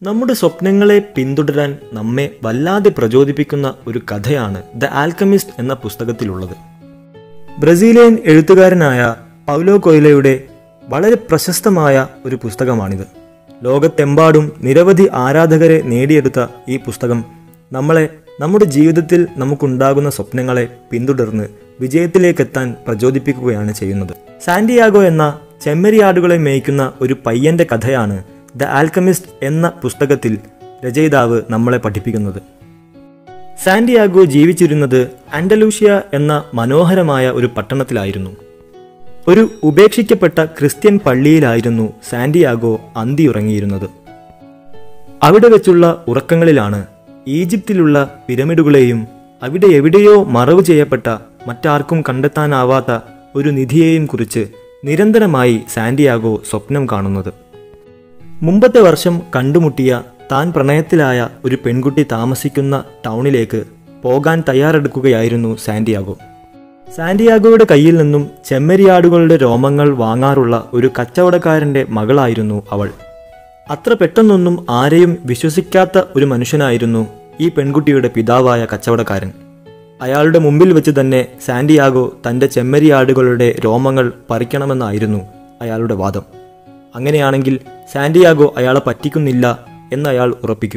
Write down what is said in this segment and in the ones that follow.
നമ്മുടെ സ്വപ്നങ്ങളെ പിന്തുടരാൻ നമ്മെ വല്ലാതെ പ്രചോദിപ്പിക്കുന്ന ഒരു കഥയാണ് ദ ആൽക്കമിസ്റ്റ് എന്ന പുസ്തകത്തിലുള്ളത് ബ്രസീലിയൻ എഴുത്തുകാരനായ പൗലോ കൊയ്ലയുടെ വളരെ പ്രശസ്തമായ ഒരു പുസ്തകമാണിത് ലോകത്തെമ്പാടും നിരവധി ആരാധകരെ നേടിയെടുത്ത ഈ പുസ്തകം നമ്മളെ നമ്മുടെ ജീവിതത്തിൽ നമുക്കുണ്ടാകുന്ന സ്വപ്നങ്ങളെ പിന്തുടർന്ന് വിജയത്തിലേക്കെത്താൻ പ്രചോദിപ്പിക്കുകയാണ് ചെയ്യുന്നത് സാന്റിയാഗോ എന്ന ചെമ്മരിയാടുകളെ മേയ്ക്കുന്ന ഒരു പയ്യന്റെ കഥയാണ് ദ ആൽക്കമിസ്റ്റ് എന്ന പുസ്തകത്തിൽ രചയിതാവ് നമ്മളെ പഠിപ്പിക്കുന്നത് സാന്റിയാഗോ ജീവിച്ചിരുന്നത് ആൻഡലൂഷ്യ എന്ന മനോഹരമായ ഒരു പട്ടണത്തിലായിരുന്നു ഒരു ഉപേക്ഷിക്കപ്പെട്ട ക്രിസ്ത്യൻ പള്ളിയിലായിരുന്നു സാന്റിയാഗോ അന്തിയുറങ്ങിയിരുന്നത് അവിടെ വെച്ചുള്ള ഉറക്കങ്ങളിലാണ് ഈജിപ്തിലുള്ള പിരമിഡുകളെയും അവിടെ എവിടെയോ മറവ് ചെയ്യപ്പെട്ട മറ്റാർക്കും കണ്ടെത്താനാവാത്ത ഒരു നിധിയെയും കുറിച്ച് നിരന്തരമായി സാന്റിയാഗോ സ്വപ്നം കാണുന്നത് മുമ്പത്തെ വർഷം കണ്ടുമുട്ടിയ താൻ പ്രണയത്തിലായ ഒരു പെൺകുട്ടി താമസിക്കുന്ന ടൗണിലേക്ക് പോകാൻ തയ്യാറെടുക്കുകയായിരുന്നു സാന്റിയാഗോ സാന്റിയാഗോയുടെ കയ്യിൽ നിന്നും ചെമ്മരിയാടുകളുടെ രോമങ്ങൾ വാങ്ങാറുള്ള ഒരു കച്ചവടക്കാരന്റെ മകളായിരുന്നു അവൾ അത്ര പെട്ടെന്നൊന്നും ആരെയും വിശ്വസിക്കാത്ത ഒരു മനുഷ്യനായിരുന്നു ഈ പെൺകുട്ടിയുടെ പിതാവായ കച്ചവടക്കാരൻ അയാളുടെ മുമ്പിൽ വെച്ച് തന്നെ സാന്റിയാഗോ തന്റെ ചെമ്മരിയാടുകളുടെ രോമങ്ങൾ പറിക്കണമെന്നായിരുന്നു അയാളുടെ വാദം അങ്ങനെയാണെങ്കിൽ സാന്റിയാഗോ അയാളെ പറ്റിക്കുന്നില്ല എന്ന് അയാൾ ഉറപ്പിക്കും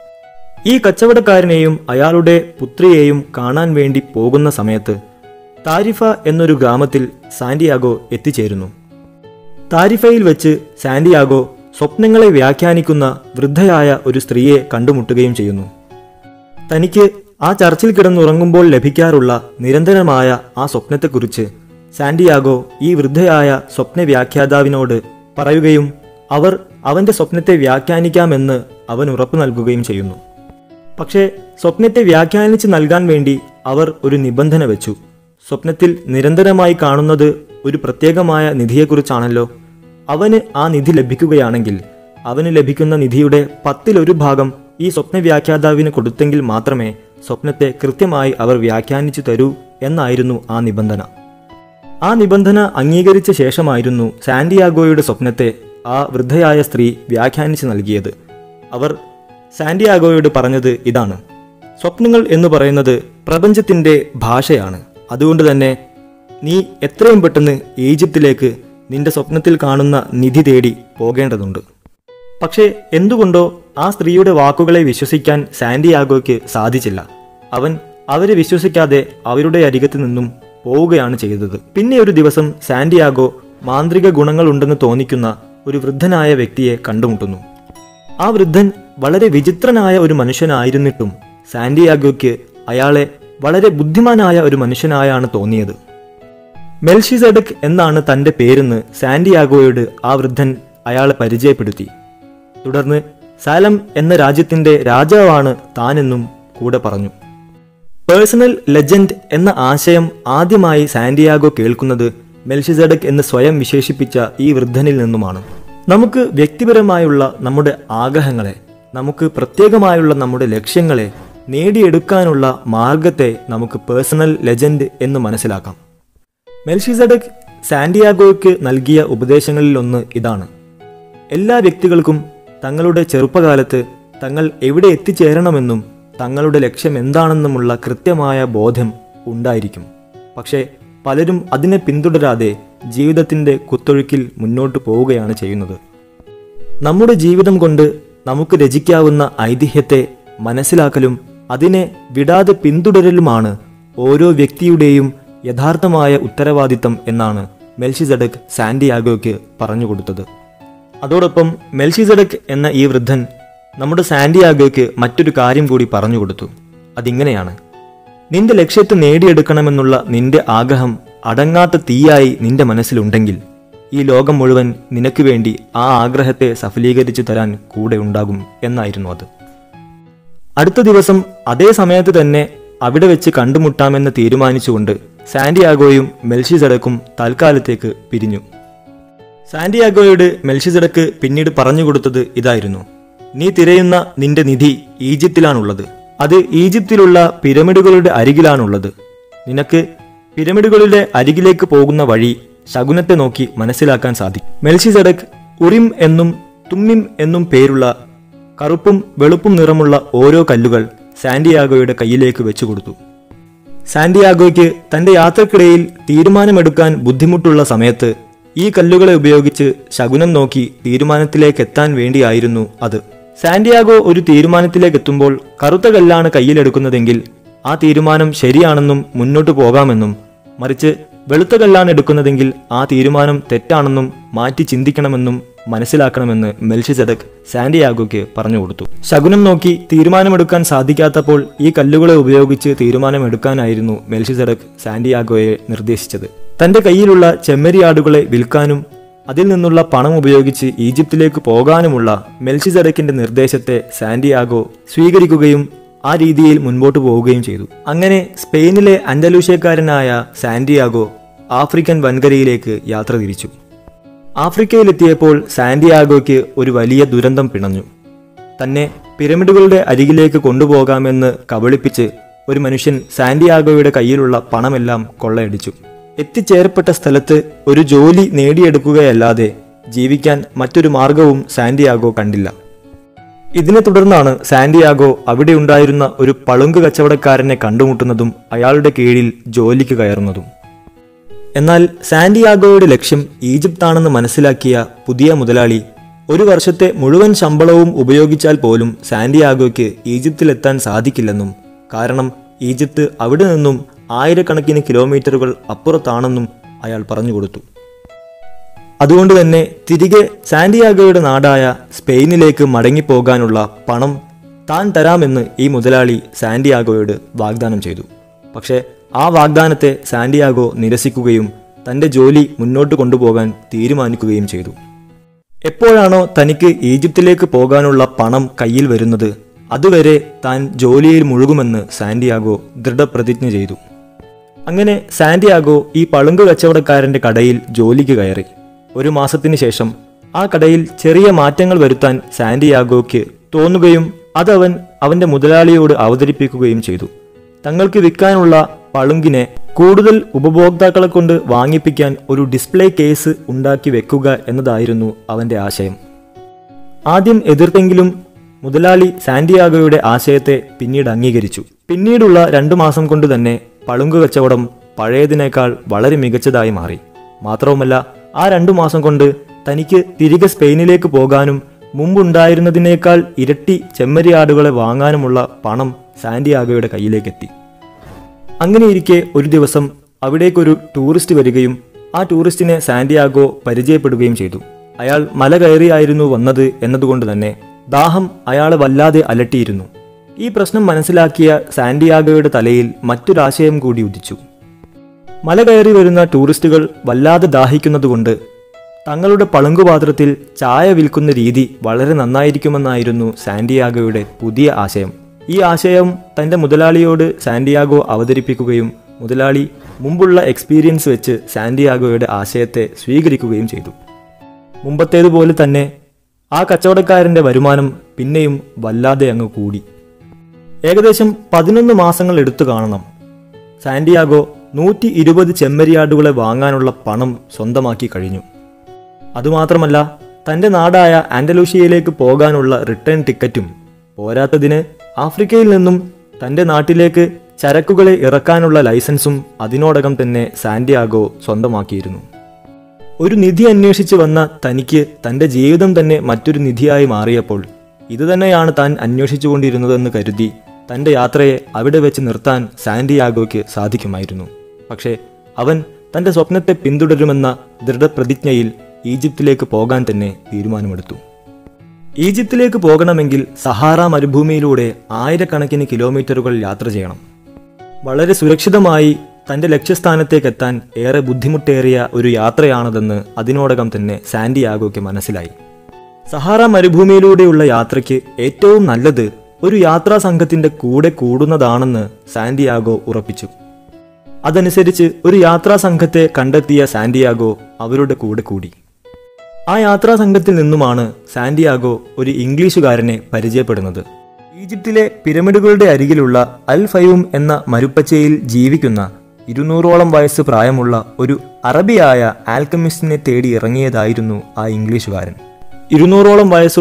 ഈ കച്ചവടക്കാരനെയും അയാളുടെ പുത്രിയെയും കാണാൻ വേണ്ടി പോകുന്ന സമയത്ത് താരിഫ എന്നൊരു ഗ്രാമത്തിൽ സാന്റിയാഗോ എത്തിച്ചേരുന്നു താരിഫയിൽ വെച്ച് സാന്റിയാഗോ സ്വപ്നങ്ങളെ വ്യാഖ്യാനിക്കുന്ന വൃദ്ധയായ ഒരു സ്ത്രീയെ കണ്ടുമുട്ടുകയും ചെയ്യുന്നു തനിക്ക് ആ ചർച്ചിൽ കിടന്നുറങ്ങുമ്പോൾ ലഭിക്കാറുള്ള നിരന്തരമായ ആ സ്വപ്നത്തെക്കുറിച്ച് സാന്റിയാഗോ ഈ വൃദ്ധയായ സ്വപ്ന വ്യാഖ്യാതാവിനോട് പറയുകയും അവർ അവന്റെ സ്വപ്നത്തെ വ്യാഖ്യാനിക്കാമെന്ന് അവൻ ഉറപ്പു നൽകുകയും ചെയ്യുന്നു പക്ഷേ സ്വപ്നത്തെ വ്യാഖ്യാനിച്ച് നൽകാൻ വേണ്ടി അവർ ഒരു നിബന്ധന വെച്ചു സ്വപ്നത്തിൽ നിരന്തരമായി കാണുന്നത് ഒരു പ്രത്യേകമായ നിധിയെക്കുറിച്ചാണല്ലോ അവന് ആ നിധി ലഭിക്കുകയാണെങ്കിൽ അവന് ലഭിക്കുന്ന നിധിയുടെ പത്തിലൊരു ഭാഗം ഈ സ്വപ്ന വ്യാഖ്യാതാവിന് കൊടുത്തെങ്കിൽ മാത്രമേ സ്വപ്നത്തെ കൃത്യമായി അവർ വ്യാഖ്യാനിച്ചു തരൂ എന്നായിരുന്നു ആ നിബന്ധന ആ നിബന്ധന അംഗീകരിച്ച ശേഷമായിരുന്നു സാന്റിയാഗോയുടെ സ്വപ്നത്തെ ആ വൃദ്ധയായ സ്ത്രീ വ്യാഖ്യാനിച്ചു നൽകിയത് അവർ സാന്റിയാഗോയോട് പറഞ്ഞത് ഇതാണ് സ്വപ്നങ്ങൾ എന്ന് പറയുന്നത് പ്രപഞ്ചത്തിന്റെ ഭാഷയാണ് അതുകൊണ്ട് തന്നെ നീ എത്രയും പെട്ടെന്ന് ഈജിപ്തിലേക്ക് നിന്റെ സ്വപ്നത്തിൽ കാണുന്ന നിധി തേടി പോകേണ്ടതുണ്ട് പക്ഷേ എന്തുകൊണ്ടോ ആ സ്ത്രീയുടെ വാക്കുകളെ വിശ്വസിക്കാൻ സാന്റിയാഗോയ്ക്ക് സാധിച്ചില്ല അവൻ അവരെ വിശ്വസിക്കാതെ അവരുടെ അരികത്ത് നിന്നും പോവുകയാണ് ചെയ്തത് പിന്നെ ഒരു ദിവസം സാന്റിയാഗോ മാന്ത്രിക ഗുണങ്ങളുണ്ടെന്ന് തോന്നിക്കുന്ന ഒരു വൃദ്ധനായ വ്യക്തിയെ കണ്ടുമുട്ടുന്നു ആ വൃദ്ധൻ വളരെ വിചിത്രനായ ഒരു മനുഷ്യനായിരുന്നിട്ടും സാന്റിയാഗോയ്ക്ക് അയാളെ വളരെ ബുദ്ധിമാനായ ഒരു മനുഷ്യനായാണ് തോന്നിയത് മെൽഷിസെഡക് എന്നാണ് തന്റെ പേരെന്ന് സാന്റിയാഗോയോട് ആ വൃദ്ധൻ അയാളെ പരിചയപ്പെടുത്തി തുടർന്ന് സാലം എന്ന രാജ്യത്തിന്റെ രാജാവാണ് താനെന്നും കൂടെ പറഞ്ഞു പേഴ്സണൽ ലെജൻഡ് എന്ന ആശയം ആദ്യമായി സാന്റിയാഗോ കേൾക്കുന്നത് മെൽഷിസെഡക് എന്ന് സ്വയം വിശേഷിപ്പിച്ച ഈ വൃദ്ധനിൽ നിന്നുമാണ് നമുക്ക് വ്യക്തിപരമായുള്ള നമ്മുടെ ആഗ്രഹങ്ങളെ നമുക്ക് പ്രത്യേകമായുള്ള നമ്മുടെ ലക്ഷ്യങ്ങളെ നേടിയെടുക്കാനുള്ള മാർഗത്തെ നമുക്ക് പേഴ്സണൽ ലെജൻഡ് എന്ന് മനസ്സിലാക്കാം മെൽഷിസഡക് സാന്റിയാഗോയ്ക്ക് നൽകിയ ഉപദേശങ്ങളിലൊന്ന് ഇതാണ് എല്ലാ വ്യക്തികൾക്കും തങ്ങളുടെ ചെറുപ്പകാലത്ത് തങ്ങൾ എവിടെ എത്തിച്ചേരണമെന്നും തങ്ങളുടെ ലക്ഷ്യം എന്താണെന്നുമുള്ള കൃത്യമായ ബോധം ഉണ്ടായിരിക്കും പക്ഷേ പലരും അതിനെ പിന്തുടരാതെ ജീവിതത്തിന്റെ കുത്തൊഴുക്കിൽ മുന്നോട്ട് പോവുകയാണ് ചെയ്യുന്നത് നമ്മുടെ ജീവിതം കൊണ്ട് നമുക്ക് രചിക്കാവുന്ന ഐതിഹ്യത്തെ മനസ്സിലാക്കലും അതിനെ വിടാതെ പിന്തുടരലുമാണ് ഓരോ വ്യക്തിയുടെയും യഥാർത്ഥമായ ഉത്തരവാദിത്തം എന്നാണ് മെൽഷിസഡക് സാന്റിയാഗോയ്ക്ക് പറഞ്ഞുകൊടുത്തത് അതോടൊപ്പം മെൽഷിസഡക് എന്ന ഈ വൃദ്ധൻ നമ്മുടെ സാന്റിയാഗോയ്ക്ക് മറ്റൊരു കാര്യം കൂടി പറഞ്ഞുകൊടുത്തു അതിങ്ങനെയാണ് നിന്റെ ലക്ഷ്യത്തെ നേടിയെടുക്കണമെന്നുള്ള നിന്റെ ആഗ്രഹം അടങ്ങാത്ത തീയായി നിന്റെ മനസ്സിലുണ്ടെങ്കിൽ ഈ ലോകം മുഴുവൻ നിനക്ക് വേണ്ടി ആ ആഗ്രഹത്തെ സഫലീകരിച്ചു തരാൻ കൂടെ ഉണ്ടാകും എന്നായിരുന്നു അത് അടുത്ത ദിവസം അതേ സമയത്ത് തന്നെ അവിടെ വെച്ച് കണ്ടുമുട്ടാമെന്ന് തീരുമാനിച്ചുകൊണ്ട് സാന്റിയാഗോയും മെൽഷിസഡക്കും തൽക്കാലത്തേക്ക് പിരിഞ്ഞു സാന്റിയാഗോയോട് മെൽഷിസഡക്ക് പിന്നീട് പറഞ്ഞു കൊടുത്തത് ഇതായിരുന്നു നീ തിരയുന്ന നിന്റെ നിധി ഈജിപ്തിലാണുള്ളത് അത് ഈജിപ്തിലുള്ള പിരമിഡുകളുടെ അരികിലാണുള്ളത് നിനക്ക് പിരമിഡുകളുടെ അരികിലേക്ക് പോകുന്ന വഴി ശകുനത്തെ നോക്കി മനസ്സിലാക്കാൻ സാധിക്കും മെൽഷിസഡക് ഉറിം എന്നും തുമ്മിം എന്നും പേരുള്ള കറുപ്പും വെളുപ്പും നിറമുള്ള ഓരോ കല്ലുകൾ സാന്റിയാഗോയുടെ കയ്യിലേക്ക് വെച്ചു കൊടുത്തു സാന്റിയാഗോയ്ക്ക് തന്റെ യാത്രക്കിടയിൽ തീരുമാനമെടുക്കാൻ ബുദ്ധിമുട്ടുള്ള സമയത്ത് ഈ കല്ലുകളെ ഉപയോഗിച്ച് ശകുനം നോക്കി തീരുമാനത്തിലേക്ക് എത്താൻ വേണ്ടിയായിരുന്നു അത് സാന്റിയാഗോ ഒരു തീരുമാനത്തിലേക്ക് എത്തുമ്പോൾ കറുത്ത കല്ലാണ് കയ്യിലെടുക്കുന്നതെങ്കിൽ ആ തീരുമാനം ശരിയാണെന്നും മുന്നോട്ടു പോകാമെന്നും മറിച്ച് വെളുത്ത കല്ലാണ് എടുക്കുന്നതെങ്കിൽ ആ തീരുമാനം തെറ്റാണെന്നും മാറ്റി ചിന്തിക്കണമെന്നും മനസ്സിലാക്കണമെന്ന് മെൽഷിസെദക് സാന്റിയാഗോയ്ക്ക് പറഞ്ഞു കൊടുത്തു ശകുനം നോക്കി തീരുമാനമെടുക്കാൻ സാധിക്കാത്തപ്പോൾ ഈ കല്ലുകളെ ഉപയോഗിച്ച് തീരുമാനമെടുക്കാനായിരുന്നു മെൽഷിസെദക് സാന്റിയാഗോയെ നിർദ്ദേശിച്ചത് തന്റെ കയ്യിലുള്ള ചെമ്മരിയാടുകളെ വിൽക്കാനും അതിൽ നിന്നുള്ള പണം ഉപയോഗിച്ച് ഈജിപ്തിലേക്ക് പോകാനുമുള്ള മെൽഷിസെഡക്കിന്റെ നിർദ്ദേശത്തെ സാന്റിയാഗോ സ്വീകരിക്കുകയും ആ രീതിയിൽ മുൻപോട്ട് പോവുകയും ചെയ്തു അങ്ങനെ സ്പെയിനിലെ അൻഡലൂഷ്യക്കാരനായ സാന്റിയാഗോ ആഫ്രിക്കൻ വൻകരയിലേക്ക് യാത്ര തിരിച്ചു ആഫ്രിക്കയിലെത്തിയപ്പോൾ സാന്റിയാഗോയ്ക്ക് ഒരു വലിയ ദുരന്തം പിണഞ്ഞു തന്നെ പിരമിഡുകളുടെ അരികിലേക്ക് കൊണ്ടുപോകാമെന്ന് കബളിപ്പിച്ച് ഒരു മനുഷ്യൻ സാന്റിയാഗോയുടെ കയ്യിലുള്ള പണമെല്ലാം കൊള്ളയടിച്ചു എത്തിച്ചേരപ്പെട്ട സ്ഥലത്ത് ഒരു ജോലി നേടിയെടുക്കുകയല്ലാതെ ജീവിക്കാൻ മറ്റൊരു മാർഗവും സാന്റിയാഗോ കണ്ടില്ല ഇതിനെ തുടർന്നാണ് സാന്റിയാഗോ അവിടെ ഉണ്ടായിരുന്ന ഒരു പളുങ്ക് കച്ചവടക്കാരനെ കണ്ടുമുട്ടുന്നതും അയാളുടെ കീഴിൽ ജോലിക്ക് കയറുന്നതും എന്നാൽ സാന്റിയാഗോയുടെ ലക്ഷ്യം ഈജിപ്താണെന്ന് മനസ്സിലാക്കിയ പുതിയ മുതലാളി ഒരു വർഷത്തെ മുഴുവൻ ശമ്പളവും ഉപയോഗിച്ചാൽ പോലും സാന്റിയാഗോയ്ക്ക് ഈജിപ്തിലെത്താൻ സാധിക്കില്ലെന്നും കാരണം ഈജിപ്ത് അവിടെ നിന്നും ആയിരക്കണക്കിന് കിലോമീറ്ററുകൾ അപ്പുറത്താണെന്നും അയാൾ പറഞ്ഞുകൊടുത്തു അതുകൊണ്ട് തന്നെ തിരികെ സാന്റിയാഗോയുടെ നാടായ സ്പെയിനിലേക്ക് മടങ്ങിപ്പോകാനുള്ള പണം താൻ തരാമെന്ന് ഈ മുതലാളി സാന്റിയാഗോയോട് വാഗ്ദാനം ചെയ്തു പക്ഷേ ആ വാഗ്ദാനത്തെ സാന്റിയാഗോ നിരസിക്കുകയും തന്റെ ജോലി മുന്നോട്ട് കൊണ്ടുപോകാൻ തീരുമാനിക്കുകയും ചെയ്തു എപ്പോഴാണോ തനിക്ക് ഈജിപ്തിലേക്ക് പോകാനുള്ള പണം കയ്യിൽ വരുന്നത് അതുവരെ താൻ ജോലിയിൽ മുഴുകുമെന്ന് സാന്റിയാഗോ ദൃഢപ്രതിജ്ഞ ചെയ്തു അങ്ങനെ സാന്റിയാഗോ ഈ പളുങ്ക് കച്ചവടക്കാരന്റെ കടയിൽ ജോലിക്ക് കയറി ഒരു മാസത്തിന് ശേഷം ആ കടയിൽ ചെറിയ മാറ്റങ്ങൾ വരുത്താൻ സാന്റിയാഗോയ്ക്ക് തോന്നുകയും അതവൻ അവന്റെ മുതലാളിയോട് അവതരിപ്പിക്കുകയും ചെയ്തു തങ്ങൾക്ക് വിൽക്കാനുള്ള പളുങ്കിനെ കൂടുതൽ ഉപഭോക്താക്കളെ കൊണ്ട് വാങ്ങിപ്പിക്കാൻ ഒരു ഡിസ്പ്ലേ കേസ് ഉണ്ടാക്കി വെക്കുക എന്നതായിരുന്നു അവന്റെ ആശയം ആദ്യം എതിർത്തെങ്കിലും മുതലാളി സാന്റിയാഗോയുടെ ആശയത്തെ പിന്നീട് അംഗീകരിച്ചു പിന്നീടുള്ള രണ്ടു മാസം കൊണ്ട് തന്നെ പളുങ്ക് കച്ചവടം പഴയതിനേക്കാൾ വളരെ മികച്ചതായി മാറി മാത്രവുമല്ല ആ രണ്ടു മാസം കൊണ്ട് തനിക്ക് തിരികെ സ്പെയിനിലേക്ക് പോകാനും മുമ്പുണ്ടായിരുന്നതിനേക്കാൾ ഇരട്ടി ചെമ്മരിയാടുകളെ വാങ്ങാനുമുള്ള പണം സാന്റിയാഗോയുടെ കയ്യിലേക്കെത്തി അങ്ങനെയിരിക്കെ ഒരു ദിവസം അവിടേക്കൊരു ടൂറിസ്റ്റ് വരികയും ആ ടൂറിസ്റ്റിനെ സാന്റിയാഗോ പരിചയപ്പെടുകയും ചെയ്തു അയാൾ മല കയറിയായിരുന്നു വന്നത് എന്നതുകൊണ്ട് തന്നെ ദാഹം അയാളെ വല്ലാതെ അലട്ടിയിരുന്നു ഈ പ്രശ്നം മനസ്സിലാക്കിയ സാന്റിയാഗോയുടെ തലയിൽ മറ്റൊരാശയം കൂടി ഉദിച്ചു മല കയറി വരുന്ന ടൂറിസ്റ്റുകൾ വല്ലാതെ ദാഹിക്കുന്നതുകൊണ്ട് തങ്ങളുടെ പളുങ്കുപാത്രത്തിൽ ചായ വിൽക്കുന്ന രീതി വളരെ നന്നായിരിക്കുമെന്നായിരുന്നു സാന്റിയാഗോയുടെ പുതിയ ആശയം ഈ ആശയം തന്റെ മുതലാളിയോട് സാന്റിയാഗോ അവതരിപ്പിക്കുകയും മുതലാളി മുമ്പുള്ള എക്സ്പീരിയൻസ് വെച്ച് സാന്റിയാഗോയുടെ ആശയത്തെ സ്വീകരിക്കുകയും ചെയ്തു മുമ്പത്തേതുപോലെ തന്നെ ആ കച്ചവടക്കാരന്റെ വരുമാനം പിന്നെയും വല്ലാതെ അങ്ങ് കൂടി ഏകദേശം പതിനൊന്ന് മാസങ്ങൾ എടുത്തു കാണണം സാന്റിയാഗോ നൂറ്റി ഇരുപത് ചെമ്മരിയാടുകളെ വാങ്ങാനുള്ള പണം സ്വന്തമാക്കി കഴിഞ്ഞു അതുമാത്രമല്ല തന്റെ നാടായ ആൻഡലൂഷ്യയിലേക്ക് പോകാനുള്ള റിട്ടേൺ ടിക്കറ്റും പോരാത്തതിന് ആഫ്രിക്കയിൽ നിന്നും തന്റെ നാട്ടിലേക്ക് ചരക്കുകളെ ഇറക്കാനുള്ള ലൈസൻസും അതിനോടകം തന്നെ സാന്റിയാഗോ സ്വന്തമാക്കിയിരുന്നു ഒരു നിധി അന്വേഷിച്ച് വന്ന തനിക്ക് തന്റെ ജീവിതം തന്നെ മറ്റൊരു നിധിയായി മാറിയപ്പോൾ ഇതുതന്നെയാണ് താൻ അന്വേഷിച്ചുകൊണ്ടിരുന്നതെന്ന് കരുതി തന്റെ യാത്രയെ അവിടെ വെച്ച് നിർത്താൻ സാന്റിയാഗോയ്ക്ക് സാധിക്കുമായിരുന്നു പക്ഷേ അവൻ തന്റെ സ്വപ്നത്തെ പിന്തുടരുമെന്ന ദൃഢപ്രതിജ്ഞയിൽ ഈജിപ്തിലേക്ക് പോകാൻ തന്നെ തീരുമാനമെടുത്തു ഈജിപ്തിലേക്ക് പോകണമെങ്കിൽ സഹാറ മരുഭൂമിയിലൂടെ ആയിരക്കണക്കിന് കിലോമീറ്ററുകൾ യാത്ര ചെയ്യണം വളരെ സുരക്ഷിതമായി തന്റെ ലക്ഷ്യസ്ഥാനത്തേക്ക് എത്താൻ ഏറെ ബുദ്ധിമുട്ടേറിയ ഒരു യാത്രയാണതെന്ന് അതിനോടകം തന്നെ സാന്റിയാഗോയ്ക്ക് മനസ്സിലായി സഹാറ മരുഭൂമിയിലൂടെയുള്ള യാത്രയ്ക്ക് ഏറ്റവും നല്ലത് ഒരു യാത്രാ സംഘത്തിന്റെ കൂടെ കൂടുന്നതാണെന്ന് സാന്റിയാഗോ ഉറപ്പിച്ചു അതനുസരിച്ച് ഒരു യാത്രാ സംഘത്തെ കണ്ടെത്തിയ സാന്റിയാഗോ അവരുടെ കൂടെ കൂടി ആ യാത്രാ സംഘത്തിൽ നിന്നുമാണ് സാന്റിയാഗോ ഒരു ഇംഗ്ലീഷുകാരനെ പരിചയപ്പെടുന്നത് ഈജിപ്തിലെ പിരമിഡുകളുടെ അരികിലുള്ള അൽ ഫയൂം എന്ന മരുപ്പച്ചയിൽ ജീവിക്കുന്ന ഇരുന്നൂറോളം വയസ്സ് പ്രായമുള്ള ഒരു അറബിയായ ആൽക്കമിസ്റ്റിനെ തേടി ഇറങ്ങിയതായിരുന്നു ആ ഇംഗ്ലീഷുകാരൻ ഇരുന്നൂറോളം വയസ്സുള്ള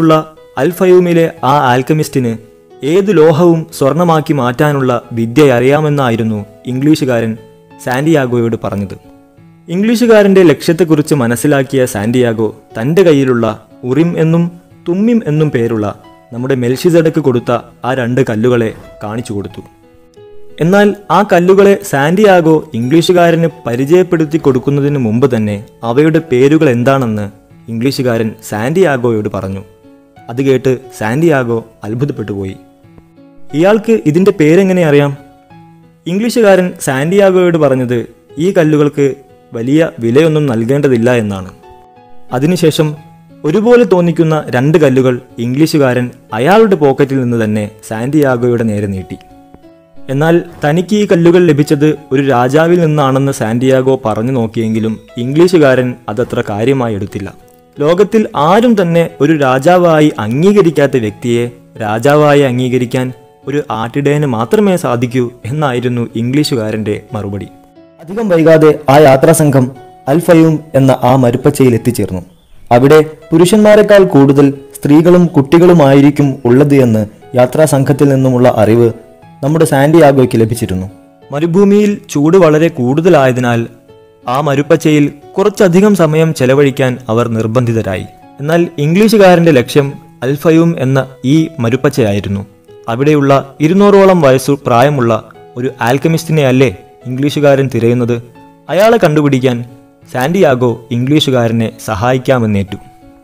അൽഫയൂമിലെ ആ ആൽക്കമിസ്റ്റിന് ഏത് ലോഹവും സ്വർണമാക്കി മാറ്റാനുള്ള വിദ്യ അറിയാമെന്നായിരുന്നു ഇംഗ്ലീഷുകാരൻ സാന്റിയാഗോയോട് പറഞ്ഞത് ഇംഗ്ലീഷുകാരന്റെ ലക്ഷ്യത്തെക്കുറിച്ച് മനസ്സിലാക്കിയ സാന്റിയാഗോ തന്റെ കയ്യിലുള്ള ഉറിം എന്നും തുമ്മിം എന്നും പേരുള്ള നമ്മുടെ മെൽഷിസഡക്ക് കൊടുത്ത ആ രണ്ട് കല്ലുകളെ കാണിച്ചു കൊടുത്തു എന്നാൽ ആ കല്ലുകളെ സാന്റിയാഗോ ഇംഗ്ലീഷുകാരന് പരിചയപ്പെടുത്തി കൊടുക്കുന്നതിന് മുമ്പ് തന്നെ അവയുടെ പേരുകൾ എന്താണെന്ന് ഇംഗ്ലീഷുകാരൻ സാന്റിയാഗോയോട് പറഞ്ഞു അത് കേട്ട് സാന്റിയാഗോ അത്ഭുതപ്പെട്ടു പോയി ഇയാൾക്ക് ഇതിന്റെ പേരെങ്ങനെ അറിയാം ഇംഗ്ലീഷുകാരൻ സാന്റിയാഗോയോട് പറഞ്ഞത് ഈ കല്ലുകൾക്ക് വലിയ വിലയൊന്നും നൽകേണ്ടതില്ല എന്നാണ് അതിനുശേഷം ഒരുപോലെ തോന്നിക്കുന്ന രണ്ട് കല്ലുകൾ ഇംഗ്ലീഷുകാരൻ അയാളുടെ പോക്കറ്റിൽ നിന്ന് തന്നെ സാന്റിയാഗോയുടെ നേരെ നീട്ടി എന്നാൽ തനിക്ക് ഈ കല്ലുകൾ ലഭിച്ചത് ഒരു രാജാവിൽ നിന്നാണെന്ന് സാന്റിയാഗോ പറഞ്ഞു നോക്കിയെങ്കിലും ഇംഗ്ലീഷുകാരൻ അതത്ര കാര്യമായി എടുത്തില്ല ലോകത്തിൽ ആരും തന്നെ ഒരു രാജാവായി അംഗീകരിക്കാത്ത വ്യക്തിയെ രാജാവായി അംഗീകരിക്കാൻ ഒരു ആട്ടിടയന് മാത്രമേ സാധിക്കൂ എന്നായിരുന്നു ഇംഗ്ലീഷുകാരന്റെ മറുപടി അധികം വൈകാതെ ആ യാത്രാസംഘം അൽഫയൂം എന്ന ആ മരുപ്പച്ചയിൽ എത്തിച്ചേർന്നു അവിടെ പുരുഷന്മാരെക്കാൾ കൂടുതൽ സ്ത്രീകളും കുട്ടികളുമായിരിക്കും ഉള്ളത് എന്ന് യാത്രാസംഘത്തിൽ നിന്നുമുള്ള അറിവ് നമ്മുടെ സാന്റിയാഗോയ്ക്ക് ലഭിച്ചിരുന്നു മരുഭൂമിയിൽ ചൂട് വളരെ കൂടുതലായതിനാൽ ആ മരുപ്പച്ചയിൽ കുറച്ചധികം സമയം ചെലവഴിക്കാൻ അവർ നിർബന്ധിതരായി എന്നാൽ ഇംഗ്ലീഷുകാരന്റെ ലക്ഷ്യം അൽഫയൂം എന്ന ഈ മരുപ്പച്ചയായിരുന്നു അവിടെയുള്ള ഇരുന്നൂറോളം വയസ്സു പ്രായമുള്ള ഒരു ആൽക്കമിസ്റ്റിനെ അല്ലേ ഇംഗ്ലീഷുകാരൻ തിരയുന്നത് അയാളെ കണ്ടുപിടിക്കാൻ സാന്റിയാഗോ ഇംഗ്ലീഷുകാരനെ സഹായിക്കാമെന്നേറ്റു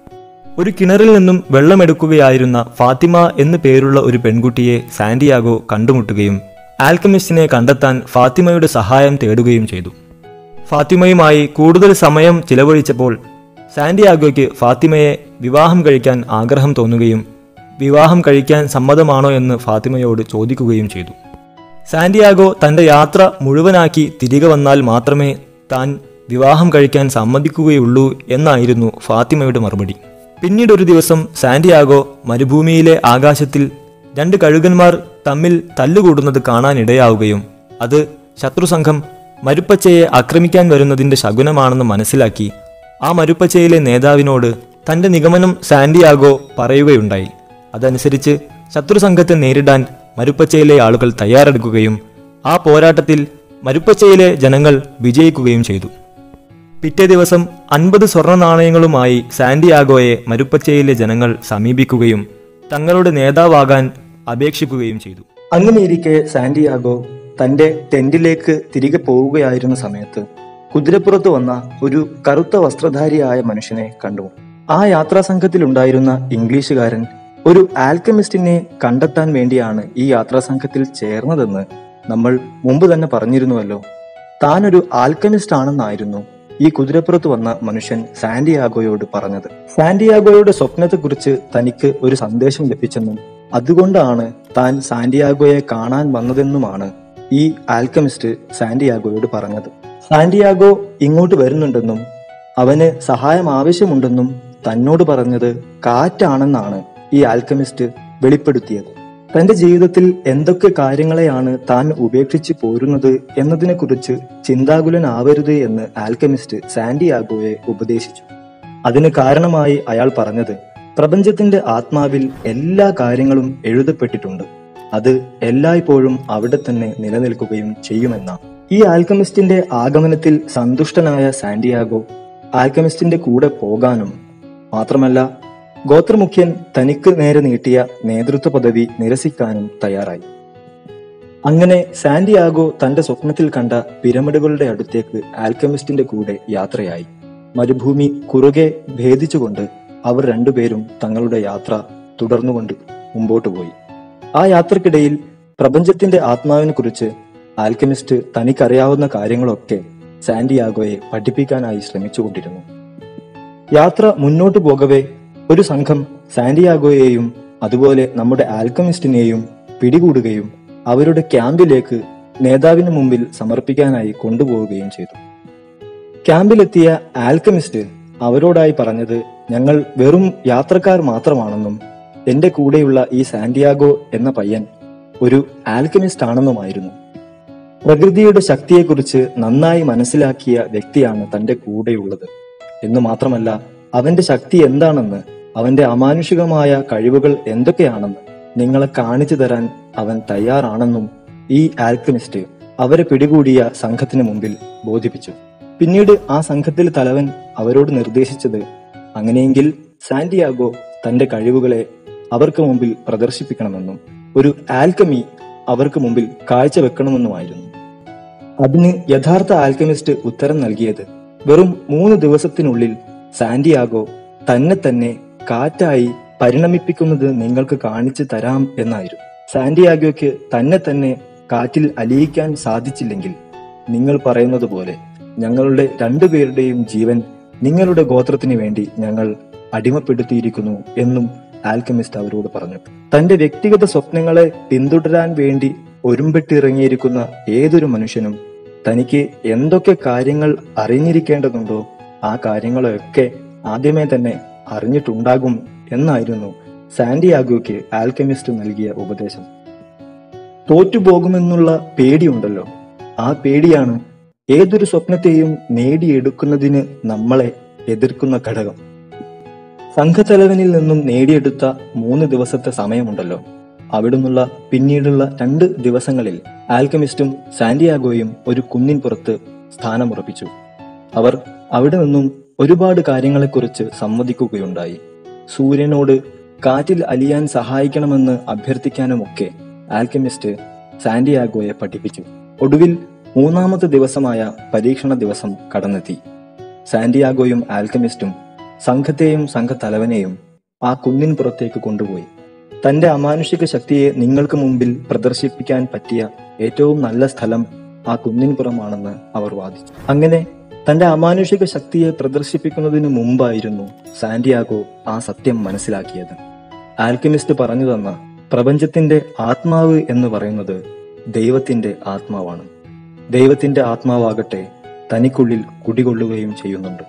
ഒരു കിണറിൽ നിന്നും വെള്ളമെടുക്കുകയായിരുന്ന ഫാത്തിമ എന്നു പേരുള്ള ഒരു പെൺകുട്ടിയെ സാന്റിയാഗോ കണ്ടുമുട്ടുകയും ആൽക്കമിസ്റ്റിനെ കണ്ടെത്താൻ ഫാത്തിമയുടെ സഹായം തേടുകയും ചെയ്തു ഫാത്തിമയുമായി കൂടുതൽ സമയം ചിലവഴിച്ചപ്പോൾ സാന്റിയാഗോയ്ക്ക് ഫാത്തിമയെ വിവാഹം കഴിക്കാൻ ആഗ്രഹം തോന്നുകയും വിവാഹം കഴിക്കാൻ സമ്മതമാണോ എന്ന് ഫാത്തിമയോട് ചോദിക്കുകയും ചെയ്തു സാന്റിയാഗോ തന്റെ യാത്ര മുഴുവനാക്കി തിരികെ വന്നാൽ മാത്രമേ താൻ വിവാഹം കഴിക്കാൻ സമ്മതിക്കുകയുള്ളൂ എന്നായിരുന്നു ഫാത്തിമയുടെ മറുപടി പിന്നീട് ഒരു ദിവസം സാന്റിയാഗോ മരുഭൂമിയിലെ ആകാശത്തിൽ രണ്ട് കഴുകന്മാർ തമ്മിൽ തല്ലുകൂടുന്നത് കാണാനിടയാവുകയും അത് ശത്രുസംഘം മരുപ്പച്ചയെ ആക്രമിക്കാൻ വരുന്നതിന്റെ ശകുനമാണെന്ന് മനസ്സിലാക്കി ആ മരുപ്പച്ചയിലെ നേതാവിനോട് തന്റെ നിഗമനം സാന്റിയാഗോ പറയുകയുണ്ടായി അതനുസരിച്ച് ശത്രുസംഘത്തെ നേരിടാൻ മരുപ്പച്ചയിലെ ആളുകൾ തയ്യാറെടുക്കുകയും ആ പോരാട്ടത്തിൽ മരുപ്പച്ചയിലെ ജനങ്ങൾ വിജയിക്കുകയും ചെയ്തു പിറ്റേ ദിവസം അൻപത് സ്വർണ്ണ നാണയങ്ങളുമായി സാന്റിയാഗോയെ മരുപ്പച്ചയിലെ ജനങ്ങൾ സമീപിക്കുകയും തങ്ങളുടെ നേതാവാകാൻ അപേക്ഷിക്കുകയും ചെയ്തു അങ്ങനെയിരിക്കെ സാന്റിയാഗോ തന്റെ ടെന്റിലേക്ക് തിരികെ പോവുകയായിരുന്ന സമയത്ത് കുതിരപ്പുറത്ത് വന്ന ഒരു കറുത്ത വസ്ത്രധാരിയായ മനുഷ്യനെ കണ്ടു ആ യാത്രാസംഘത്തിലുണ്ടായിരുന്ന ഇംഗ്ലീഷുകാരൻ ഒരു ആൽക്കമിസ്റ്റിനെ കണ്ടെത്താൻ വേണ്ടിയാണ് ഈ യാത്രാസംഘത്തിൽ ചേർന്നതെന്ന് നമ്മൾ മുമ്പ് തന്നെ പറഞ്ഞിരുന്നുവല്ലോ താനൊരു ആൽക്കമിസ്റ്റ് ആണെന്നായിരുന്നു ഈ കുതിരപ്പുറത്ത് വന്ന മനുഷ്യൻ സാന്റിയാഗോയോട് പറഞ്ഞത് സാന്റിയാഗോയുടെ സ്വപ്നത്തെക്കുറിച്ച് തനിക്ക് ഒരു സന്ദേശം ലഭിച്ചെന്നും അതുകൊണ്ടാണ് താൻ സാന്റിയാഗോയെ കാണാൻ വന്നതെന്നുമാണ് ഈ ആൽക്കമിസ്റ്റ് സാന്റിയാഗോയോട് പറഞ്ഞത് സാന്റിയാഗോ ഇങ്ങോട്ട് വരുന്നുണ്ടെന്നും അവന് സഹായം ആവശ്യമുണ്ടെന്നും തന്നോട് പറഞ്ഞത് കാറ്റാണെന്നാണ് ഈ ആൽക്കമിസ്റ്റ് വെളിപ്പെടുത്തിയത് തന്റെ ജീവിതത്തിൽ എന്തൊക്കെ കാര്യങ്ങളെയാണ് താൻ ഉപേക്ഷിച്ച് പോരുന്നത് എന്നതിനെക്കുറിച്ച് ചിന്താകുലനാവരുത് എന്ന് ആൽക്കമിസ്റ്റ് സാന്റിയാഗോയെ ഉപദേശിച്ചു അതിന് കാരണമായി അയാൾ പറഞ്ഞത് പ്രപഞ്ചത്തിന്റെ ആത്മാവിൽ എല്ലാ കാര്യങ്ങളും എഴുതപ്പെട്ടിട്ടുണ്ട് അത് എല്ലായ്പ്പോഴും അവിടെ തന്നെ നിലനിൽക്കുകയും ചെയ്യുമെന്നാണ് ഈ ആൽക്കമിസ്റ്റിന്റെ ആഗമനത്തിൽ സന്തുഷ്ടനായ സാന്റിയാഗോ ആൽക്കമിസ്റ്റിന്റെ കൂടെ പോകാനും മാത്രമല്ല ഗോത്രമുഖ്യൻ തനിക്ക് നേരെ നീട്ടിയ നേതൃത്വ പദവി നിരസിക്കാനും തയ്യാറായി അങ്ങനെ സാന്റിയാഗോ തന്റെ സ്വപ്നത്തിൽ കണ്ട പിരമിഡുകളുടെ അടുത്തേക്ക് ആൽക്കമിസ്റ്റിന്റെ കൂടെ യാത്രയായി മരുഭൂമി കുറുകെ ഭേദിച്ചുകൊണ്ട് അവർ രണ്ടുപേരും തങ്ങളുടെ യാത്ര തുടർന്നുകൊണ്ട് മുമ്പോട്ട് പോയി ആ യാത്രക്കിടയിൽ പ്രപഞ്ചത്തിന്റെ ആത്മാവിനെ കുറിച്ച് ആൽക്കമിസ്റ്റ് തനിക്കറിയാവുന്ന കാര്യങ്ങളൊക്കെ സാന്റിയാഗോയെ പഠിപ്പിക്കാനായി ശ്രമിച്ചുകൊണ്ടിരുന്നു യാത്ര മുന്നോട്ടു പോകവേ ഒരു സംഘം സാന്റിയാഗോയെയും അതുപോലെ നമ്മുടെ ആൽക്കമിസ്റ്റിനെയും പിടികൂടുകയും അവരുടെ ക്യാമ്പിലേക്ക് നേതാവിന് മുമ്പിൽ സമർപ്പിക്കാനായി കൊണ്ടുപോവുകയും ചെയ്തു ക്യാമ്പിലെത്തിയ ആൽക്കമിസ്റ്റ് അവരോടായി പറഞ്ഞത് ഞങ്ങൾ വെറും യാത്രക്കാർ മാത്രമാണെന്നും എന്റെ കൂടെയുള്ള ഈ സാന്റിയാഗോ എന്ന പയ്യൻ ഒരു ആൽക്കമിസ്റ്റ് ആണെന്നുമായിരുന്നു പ്രകൃതിയുടെ ശക്തിയെക്കുറിച്ച് നന്നായി മനസ്സിലാക്കിയ വ്യക്തിയാണ് തന്റെ കൂടെയുള്ളത് എന്നു മാത്രമല്ല അവന്റെ ശക്തി എന്താണെന്ന് അവന്റെ അമാനുഷികമായ കഴിവുകൾ എന്തൊക്കെയാണെന്ന് നിങ്ങളെ കാണിച്ചു തരാൻ അവൻ തയ്യാറാണെന്നും ഈ ആൽക്കമിസ്റ്റ് അവരെ പിടികൂടിയ സംഘത്തിന് മുമ്പിൽ ബോധിപ്പിച്ചു പിന്നീട് ആ സംഘത്തിലെ തലവൻ അവരോട് നിർദ്ദേശിച്ചത് അങ്ങനെയെങ്കിൽ സാന്റിയാഗോ തന്റെ കഴിവുകളെ അവർക്ക് മുമ്പിൽ പ്രദർശിപ്പിക്കണമെന്നും ഒരു ആൽക്കമി അവർക്ക് മുമ്പിൽ കാഴ്ചവെക്കണമെന്നുമായിരുന്നു അതിന് യഥാർത്ഥ ആൽക്കമിസ്റ്റ് ഉത്തരം നൽകിയത് വെറും മൂന്ന് ദിവസത്തിനുള്ളിൽ സാന്റിയാഗോ തന്നെ തന്നെ കാറ്റായി പരിണമിപ്പിക്കുന്നത് നിങ്ങൾക്ക് കാണിച്ചു തരാം എന്നായിരുന്നു സാന്റിയാഗോയ്ക്ക് തന്നെ തന്നെ കാറ്റിൽ അലിയിക്കാൻ സാധിച്ചില്ലെങ്കിൽ നിങ്ങൾ പറയുന്നത് പോലെ ഞങ്ങളുടെ രണ്ടുപേരുടെയും ജീവൻ നിങ്ങളുടെ ഗോത്രത്തിന് വേണ്ടി ഞങ്ങൾ അടിമപ്പെടുത്തിയിരിക്കുന്നു എന്നും ആൽക്കമിസ്റ്റ് അവരോട് പറഞ്ഞു തന്റെ വ്യക്തിഗത സ്വപ്നങ്ങളെ പിന്തുടരാൻ വേണ്ടി ഒരുമ്പെട്ടിറങ്ങിയിരിക്കുന്ന ഏതൊരു മനുഷ്യനും തനിക്ക് എന്തൊക്കെ കാര്യങ്ങൾ അറിഞ്ഞിരിക്കേണ്ടതുണ്ടോ ആ കാര്യങ്ങളൊക്കെ ആദ്യമേ തന്നെ അറിഞ്ഞിട്ടുണ്ടാകും എന്നായിരുന്നു സാന്റിയാഗോയ്ക്ക് ആൽക്കമിസ്റ്റ് നൽകിയ ഉപദേശം തോറ്റുപോകുമെന്നുള്ള പേടിയുണ്ടല്ലോ ആ പേടിയാണ് ഏതൊരു സ്വപ്നത്തെയും നേടിയെടുക്കുന്നതിന് നമ്മളെ എതിർക്കുന്ന ഘടകം സംഘത്തലവനിൽ നിന്നും നേടിയെടുത്ത മൂന്ന് ദിവസത്തെ സമയമുണ്ടല്ലോ അവിടുന്നുള്ള പിന്നീടുള്ള രണ്ട് ദിവസങ്ങളിൽ ആൽക്കമിസ്റ്റും സാന്റിയാഗോയും ഒരു കുന്നിൻ പുറത്ത് സ്ഥാനമുറപ്പിച്ചു അവർ അവിടെ നിന്നും ഒരുപാട് കാര്യങ്ങളെക്കുറിച്ച് സംവദിക്കുകയുണ്ടായി സൂര്യനോട് കാറ്റിൽ അലിയാൻ സഹായിക്കണമെന്ന് അഭ്യർത്ഥിക്കാനുമൊക്കെ ആൽക്കമിസ്റ്റ് സാന്റിയാഗോയെ പഠിപ്പിച്ചു ഒടുവിൽ മൂന്നാമത്തെ ദിവസമായ പരീക്ഷണ ദിവസം കടന്നെത്തി സാന്റിയാഗോയും ആൽക്കമിസ്റ്റും സംഘത്തെയും സംഘത്തലവനെയും ആ കുന്നിൻ പുറത്തേക്ക് കൊണ്ടുപോയി തന്റെ അമാനുഷിക ശക്തിയെ നിങ്ങൾക്ക് മുമ്പിൽ പ്രദർശിപ്പിക്കാൻ പറ്റിയ ഏറ്റവും നല്ല സ്ഥലം ആ കുന്നിൻ പുറമാണെന്ന് അവർ വാദിച്ചു അങ്ങനെ തന്റെ അമാനുഷിക ശക്തിയെ പ്രദർശിപ്പിക്കുന്നതിന് മുമ്പായിരുന്നു സാന്റിയാഗോ ആ സത്യം മനസ്സിലാക്കിയത് ആൽക്കമിസ്റ്റ് പറഞ്ഞു തന്ന പ്രപഞ്ചത്തിന്റെ ആത്മാവ് എന്ന് പറയുന്നത് ദൈവത്തിന്റെ ആത്മാവാണ് ദൈവത്തിന്റെ ആത്മാവാകട്ടെ തനിക്കുള്ളിൽ കുടികൊള്ളുകയും ചെയ്യുന്നുണ്ട്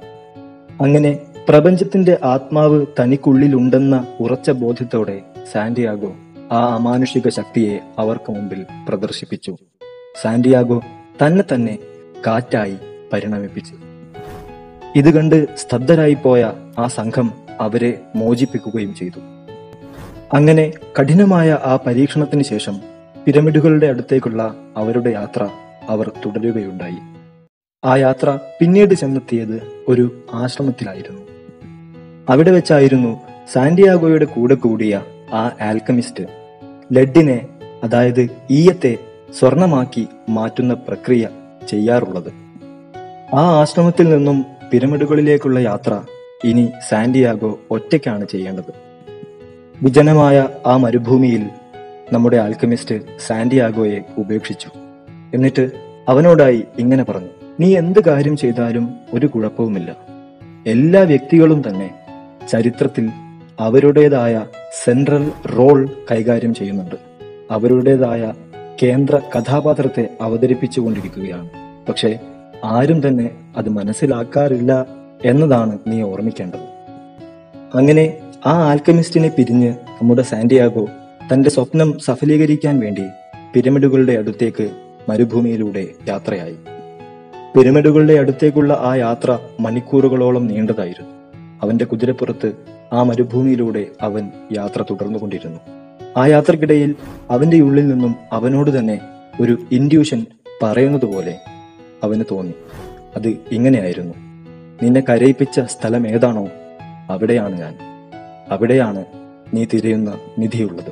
അങ്ങനെ പ്രപഞ്ചത്തിന്റെ ആത്മാവ് തനിക്കുള്ളിലുണ്ടെന്ന ഉറച്ച ബോധ്യത്തോടെ സാന്റിയാഗോ ആ അമാനുഷിക ശക്തിയെ അവർക്ക് മുമ്പിൽ പ്രദർശിപ്പിച്ചു സാന്റിയാഗോ തന്നെ തന്നെ കാറ്റായി പരിണമിപ്പിച്ചു ഇത് കണ്ട് സ്തബ്ധരായി പോയ ആ സംഘം അവരെ മോചിപ്പിക്കുകയും ചെയ്തു അങ്ങനെ കഠിനമായ ആ പരീക്ഷണത്തിന് ശേഷം പിരമിഡുകളുടെ അടുത്തേക്കുള്ള അവരുടെ യാത്ര അവർ തുടരുകയുണ്ടായി ആ യാത്ര പിന്നീട് ചെന്നെത്തിയത് ഒരു ആശ്രമത്തിലായിരുന്നു അവിടെ വെച്ചായിരുന്നു സാന്റിയാഗോയുടെ കൂടെ കൂടിയ ആ ആൽക്കമിസ്റ്റ് ലെഡിനെ അതായത് ഈയത്തെ സ്വർണമാക്കി മാറ്റുന്ന പ്രക്രിയ ചെയ്യാറുള്ളത് ആ ആശ്രമത്തിൽ നിന്നും പിരമിഡുകളിലേക്കുള്ള യാത്ര ഇനി സാന്റിയാഗോ ഒറ്റയ്ക്കാണ് ചെയ്യേണ്ടത് വിജനമായ ആ മരുഭൂമിയിൽ നമ്മുടെ ആൽക്കമിസ്റ്റ് സാന്റിയാഗോയെ ഉപേക്ഷിച്ചു എന്നിട്ട് അവനോടായി ഇങ്ങനെ പറഞ്ഞു നീ എന്ത് കാര്യം ചെയ്താലും ഒരു കുഴപ്പവുമില്ല എല്ലാ വ്യക്തികളും തന്നെ ചരിത്രത്തിൽ അവരുടേതായ സെൻട്രൽ റോൾ കൈകാര്യം ചെയ്യുന്നുണ്ട് അവരുടേതായ കേന്ദ്ര കഥാപാത്രത്തെ അവതരിപ്പിച്ചുകൊണ്ടിരിക്കുകയാണ് പക്ഷേ ആരും തന്നെ അത് മനസ്സിലാക്കാറില്ല എന്നതാണ് നീ ഓർമ്മിക്കേണ്ടത് അങ്ങനെ ആ ആൽക്കമിസ്റ്റിനെ പിരിഞ്ഞ് നമ്മുടെ സാന്റിയാഗോ തന്റെ സ്വപ്നം സഫലീകരിക്കാൻ വേണ്ടി പിരമിഡുകളുടെ അടുത്തേക്ക് മരുഭൂമിയിലൂടെ യാത്രയായി പിരമിഡുകളുടെ അടുത്തേക്കുള്ള ആ യാത്ര മണിക്കൂറുകളോളം നീണ്ടതായിരുന്നു അവന്റെ കുതിരപ്പുറത്ത് ആ മരുഭൂമിയിലൂടെ അവൻ യാത്ര തുടർന്നുകൊണ്ടിരുന്നു ആ യാത്രക്കിടയിൽ അവന്റെ ഉള്ളിൽ നിന്നും അവനോട് തന്നെ ഒരു ഇൻഡ്യൂഷൻ പറയുന്നത് പോലെ അവന് തോന്നി അത് ഇങ്ങനെയായിരുന്നു നിന്നെ കരയിപ്പിച്ച സ്ഥലം ഏതാണോ അവിടെയാണ് ഞാൻ അവിടെയാണ് നീ തിരയുന്ന നിധിയുള്ളത്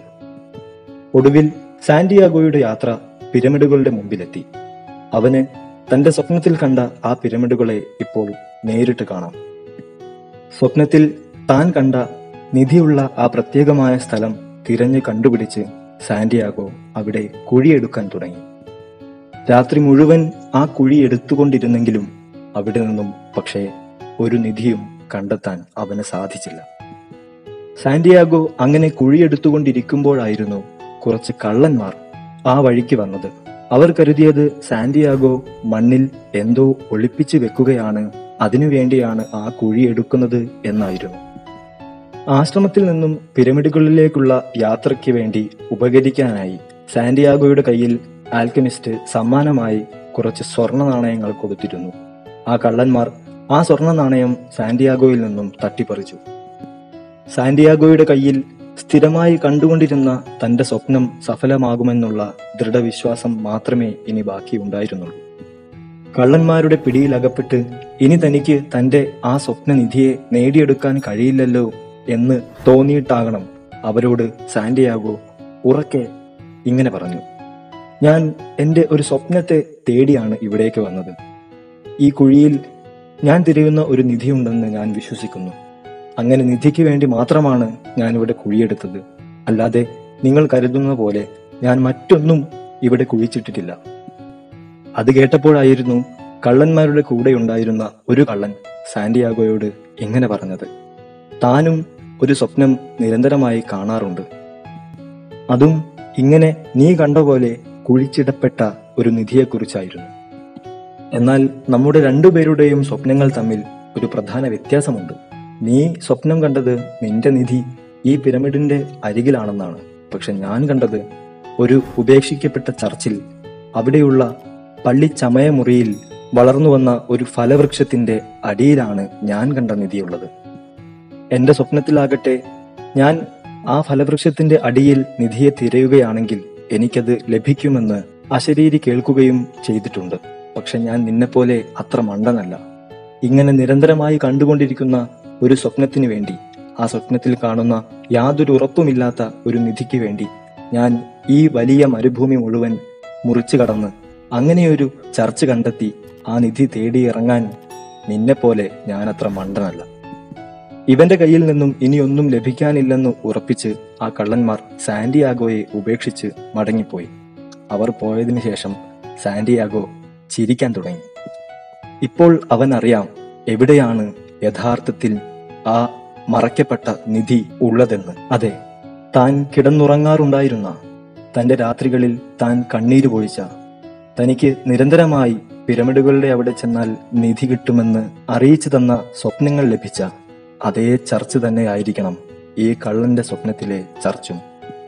ഒടുവിൽ സാന്റിയാഗോയുടെ യാത്ര പിരമിഡുകളുടെ മുമ്പിലെത്തി അവന് തന്റെ സ്വപ്നത്തിൽ കണ്ട ആ പിരമിഡുകളെ ഇപ്പോൾ നേരിട്ട് കാണാം സ്വപ്നത്തിൽ താൻ കണ്ട നിധിയുള്ള ആ പ്രത്യേകമായ സ്ഥലം തിരഞ്ഞു കണ്ടുപിടിച്ച് സാന്റിയാഗോ അവിടെ കുഴിയെടുക്കാൻ തുടങ്ങി രാത്രി മുഴുവൻ ആ കുഴി എടുത്തുകൊണ്ടിരുന്നെങ്കിലും അവിടെ നിന്നും പക്ഷേ ഒരു നിധിയും കണ്ടെത്താൻ അവന് സാധിച്ചില്ല സാന്റിയാഗോ അങ്ങനെ കുഴിയെടുത്തുകൊണ്ടിരിക്കുമ്പോഴായിരുന്നു കുറച്ച് കള്ളന്മാർ ആ വഴിക്ക് വന്നത് അവർ കരുതിയത് സാന്റിയാഗോ മണ്ണിൽ എന്തോ ഒളിപ്പിച്ചു വെക്കുകയാണ് അതിനുവേണ്ടിയാണ് ആ കുഴി എടുക്കുന്നത് എന്നായിരുന്നു ആശ്രമത്തിൽ നിന്നും പിരമിഡുകളിലേക്കുള്ള യാത്രയ്ക്ക് വേണ്ടി ഉപകരിക്കാനായി സാന്റിയാഗോയുടെ കയ്യിൽ ആൽക്കമിസ്റ്റ് സമ്മാനമായി കുറച്ച് സ്വർണ്ണ നാണയങ്ങൾ കൊടുത്തിരുന്നു ആ കള്ളന്മാർ ആ സ്വർണ്ണ നാണയം സാന്റിയാഗോയിൽ നിന്നും തട്ടിപ്പറിച്ചു സാന്റിയാഗോയുടെ കയ്യിൽ സ്ഥിരമായി കണ്ടുകൊണ്ടിരുന്ന തന്റെ സ്വപ്നം സഫലമാകുമെന്നുള്ള ദൃഢവിശ്വാസം മാത്രമേ ഇനി ബാക്കിയുണ്ടായിരുന്നുള്ളൂ കള്ളന്മാരുടെ പിടിയിലകപ്പെട്ട് ഇനി തനിക്ക് തന്റെ ആ സ്വപ്നനിധിയെ നേടിയെടുക്കാൻ കഴിയില്ലല്ലോ എന്ന് തോന്നിയിട്ടാകണം അവരോട് സാന്റിയാഗോ ഉറക്കെ ഇങ്ങനെ പറഞ്ഞു ഞാൻ എൻ്റെ ഒരു സ്വപ്നത്തെ തേടിയാണ് ഇവിടേക്ക് വന്നത് ഈ കുഴിയിൽ ഞാൻ തിരയുന്ന ഒരു നിധിയുണ്ടെന്ന് ഞാൻ വിശ്വസിക്കുന്നു അങ്ങനെ നിധിക്ക് വേണ്ടി മാത്രമാണ് ഞാൻ ഇവിടെ കുഴിയെടുത്തത് അല്ലാതെ നിങ്ങൾ കരുതുന്ന പോലെ ഞാൻ മറ്റൊന്നും ഇവിടെ കുഴിച്ചിട്ടിട്ടില്ല അത് കേട്ടപ്പോഴായിരുന്നു കള്ളന്മാരുടെ കൂടെ ഉണ്ടായിരുന്ന ഒരു കള്ളൻ സാന്റിയാഗോയോട് ഇങ്ങനെ പറഞ്ഞത് താനും ഒരു സ്വപ്നം നിരന്തരമായി കാണാറുണ്ട് അതും ഇങ്ങനെ നീ കണ്ട പോലെ കുഴിച്ചിടപ്പെട്ട ഒരു നിധിയെക്കുറിച്ചായിരുന്നു എന്നാൽ നമ്മുടെ രണ്ടുപേരുടെയും സ്വപ്നങ്ങൾ തമ്മിൽ ഒരു പ്രധാന വ്യത്യാസമുണ്ട് നീ സ്വപ്നം കണ്ടത് നിന്റെ നിധി ഈ പിരമിഡിന്റെ അരികിലാണെന്നാണ് പക്ഷെ ഞാൻ കണ്ടത് ഒരു ഉപേക്ഷിക്കപ്പെട്ട ചർച്ചിൽ അവിടെയുള്ള പള്ളി ചമയമുറിയിൽ വളർന്നു വന്ന ഒരു ഫലവൃക്ഷത്തിന്റെ അടിയിലാണ് ഞാൻ കണ്ട നിധിയുള്ളത് എന്റെ സ്വപ്നത്തിലാകട്ടെ ഞാൻ ആ ഫലവൃക്ഷത്തിന്റെ അടിയിൽ നിധിയെ തിരയുകയാണെങ്കിൽ എനിക്കത് ലഭിക്കുമെന്ന് അശരീരി കേൾക്കുകയും ചെയ്തിട്ടുണ്ട് പക്ഷെ ഞാൻ നിന്നെപ്പോലെ അത്ര മണ്ടനല്ല ഇങ്ങനെ നിരന്തരമായി കണ്ടുകൊണ്ടിരിക്കുന്ന ഒരു സ്വപ്നത്തിന് വേണ്ടി ആ സ്വപ്നത്തിൽ കാണുന്ന യാതൊരു ഉറപ്പുമില്ലാത്ത ഒരു നിധിക്ക് വേണ്ടി ഞാൻ ഈ വലിയ മരുഭൂമി മുഴുവൻ മുറിച്ചു കടന്ന് അങ്ങനെയൊരു ചർച്ച് കണ്ടെത്തി ആ നിധി തേടി ഇറങ്ങാൻ നിന്നെപ്പോലെ ഞാനത്ര മണ്ടനല്ല ഇവന്റെ കയ്യിൽ നിന്നും ഇനിയൊന്നും ലഭിക്കാനില്ലെന്ന് ഉറപ്പിച്ച് ആ കള്ളന്മാർ സാന്റിയാഗോയെ ഉപേക്ഷിച്ച് മടങ്ങിപ്പോയി അവർ പോയതിനു ശേഷം സാന്റിയാഗോ ചിരിക്കാൻ തുടങ്ങി ഇപ്പോൾ അവൻ അറിയാം എവിടെയാണ് യഥാർത്ഥത്തിൽ ആ മറയ്ക്കപ്പെട്ട നിധി ഉള്ളതെന്ന് അതെ താൻ കിടന്നുറങ്ങാറുണ്ടായിരുന്ന തന്റെ രാത്രികളിൽ താൻ കണ്ണീര് പൊഴിച്ച തനിക്ക് നിരന്തരമായി പിരമിഡുകളുടെ അവിടെ ചെന്നാൽ നിധി കിട്ടുമെന്ന് അറിയിച്ചു തന്ന സ്വപ്നങ്ങൾ ലഭിച്ച അതേ ചർച്ച് തന്നെ ആയിരിക്കണം ഈ കള്ളന്റെ സ്വപ്നത്തിലെ ചർച്ചും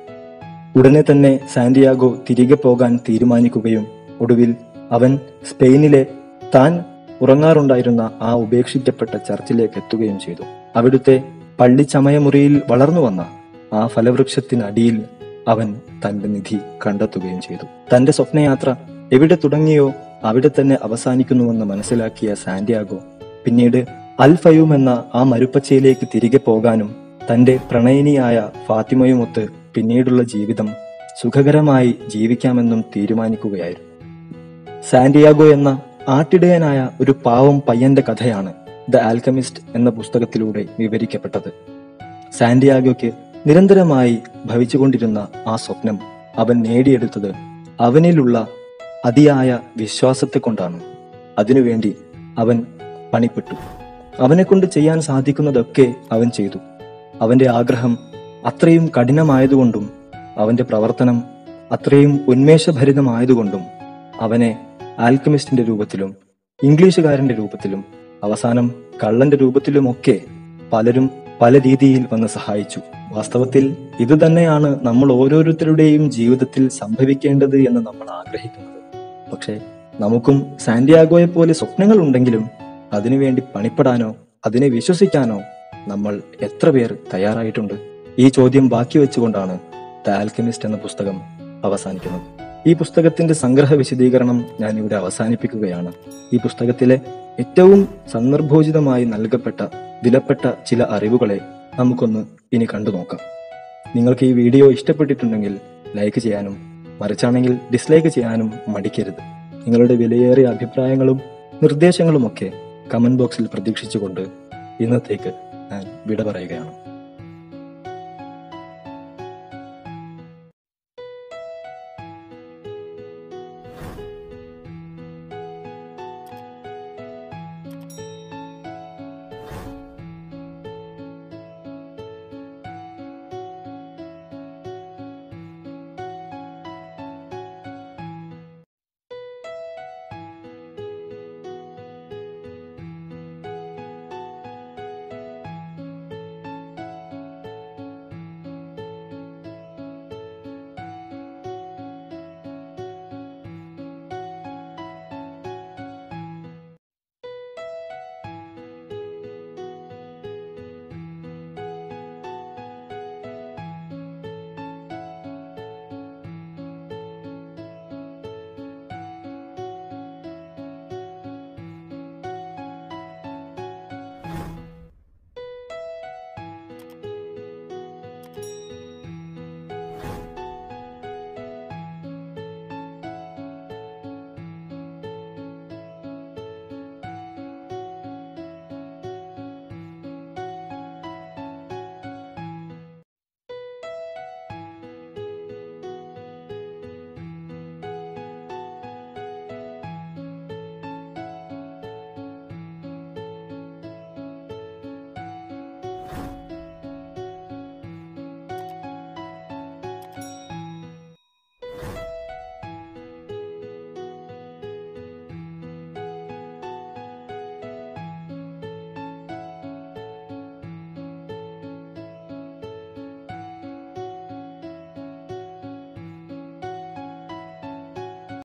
ഉടനെ തന്നെ സാന്റിയാഗോ തിരികെ പോകാൻ തീരുമാനിക്കുകയും ഒടുവിൽ അവൻ സ്പെയിനിലെ താൻ ഉറങ്ങാറുണ്ടായിരുന്ന ആ ഉപേക്ഷിക്കപ്പെട്ട ചർച്ചിലേക്ക് എത്തുകയും ചെയ്തു അവിടുത്തെ പള്ളി ചമയമുറിയിൽ വളർന്നു വന്ന ആ ഫലവൃക്ഷത്തിനടിയിൽ അവൻ തന്റെ നിധി കണ്ടെത്തുകയും ചെയ്തു തന്റെ സ്വപ്നയാത്ര എവിടെ തുടങ്ങിയോ അവിടെ തന്നെ അവസാനിക്കുന്നുവെന്ന് മനസ്സിലാക്കിയ സാന്റിയാഗോ പിന്നീട് അൽഫയൂം എന്ന ആ മരുപ്പച്ചയിലേക്ക് തിരികെ പോകാനും തന്റെ പ്രണയിനിയായ ഫാത്തിമയുമൊത്ത് പിന്നീടുള്ള ജീവിതം സുഖകരമായി ജീവിക്കാമെന്നും തീരുമാനിക്കുകയായിരുന്നു സാന്റിയാഗോ എന്ന ആട്ടിടയനായ ഒരു പാവം പയ്യന്റെ കഥയാണ് ദ ആൽക്കമിസ്റ്റ് എന്ന പുസ്തകത്തിലൂടെ വിവരിക്കപ്പെട്ടത് സാന്റിയാഗോയ്ക്ക് നിരന്തരമായി ഭവിച്ചുകൊണ്ടിരുന്ന ആ സ്വപ്നം അവൻ നേടിയെടുത്തത് അവനിലുള്ള അതിയായ വിശ്വാസത്തെ കൊണ്ടാണ് അതിനുവേണ്ടി അവൻ പണിപ്പെട്ടു അവനെ കൊണ്ട് ചെയ്യാൻ സാധിക്കുന്നതൊക്കെ അവൻ ചെയ്തു അവന്റെ ആഗ്രഹം അത്രയും കഠിനമായതുകൊണ്ടും അവന്റെ പ്രവർത്തനം അത്രയും ഉന്മേഷഭരിതമായതുകൊണ്ടും അവനെ ആൽക്കമിസ്റ്റിന്റെ രൂപത്തിലും ഇംഗ്ലീഷുകാരന്റെ രൂപത്തിലും അവസാനം കള്ളന്റെ രൂപത്തിലുമൊക്കെ പലരും പല രീതിയിൽ വന്ന് സഹായിച്ചു വാസ്തവത്തിൽ ഇത് തന്നെയാണ് നമ്മൾ ഓരോരുത്തരുടെയും ജീവിതത്തിൽ സംഭവിക്കേണ്ടത് എന്ന് നമ്മൾ ആഗ്രഹിക്കുന്നത് പക്ഷേ നമുക്കും സാന്റിയാഗോയെ പോലെ സ്വപ്നങ്ങൾ ഉണ്ടെങ്കിലും അതിനുവേണ്ടി പണിപ്പെടാനോ അതിനെ വിശ്വസിക്കാനോ നമ്മൾ എത്ര പേർ തയ്യാറായിട്ടുണ്ട് ഈ ചോദ്യം ബാക്കി വെച്ചുകൊണ്ടാണ് ദ ആൽക്കമിസ്റ്റ് എന്ന പുസ്തകം അവസാനിക്കുന്നത് ഈ പുസ്തകത്തിന്റെ സംഗ്രഹ വിശദീകരണം ഞാൻ ഇവിടെ അവസാനിപ്പിക്കുകയാണ് ഈ പുസ്തകത്തിലെ ഏറ്റവും സന്ദർഭോചിതമായി നൽകപ്പെട്ട വിലപ്പെട്ട ചില അറിവുകളെ നമുക്കൊന്ന് ഇനി കണ്ടു നോക്കാം നിങ്ങൾക്ക് ഈ വീഡിയോ ഇഷ്ടപ്പെട്ടിട്ടുണ്ടെങ്കിൽ ലൈക്ക് ചെയ്യാനും മറിച്ചാണെങ്കിൽ ഡിസ്ലൈക്ക് ചെയ്യാനും മടിക്കരുത് നിങ്ങളുടെ വിലയേറിയ അഭിപ്രായങ്ങളും നിർദ്ദേശങ്ങളുമൊക്കെ കമന്റ് ബോക്സിൽ പ്രതീക്ഷിച്ചുകൊണ്ട് ഇന്നത്തേക്ക് ഞാൻ വിട പറയുകയാണ്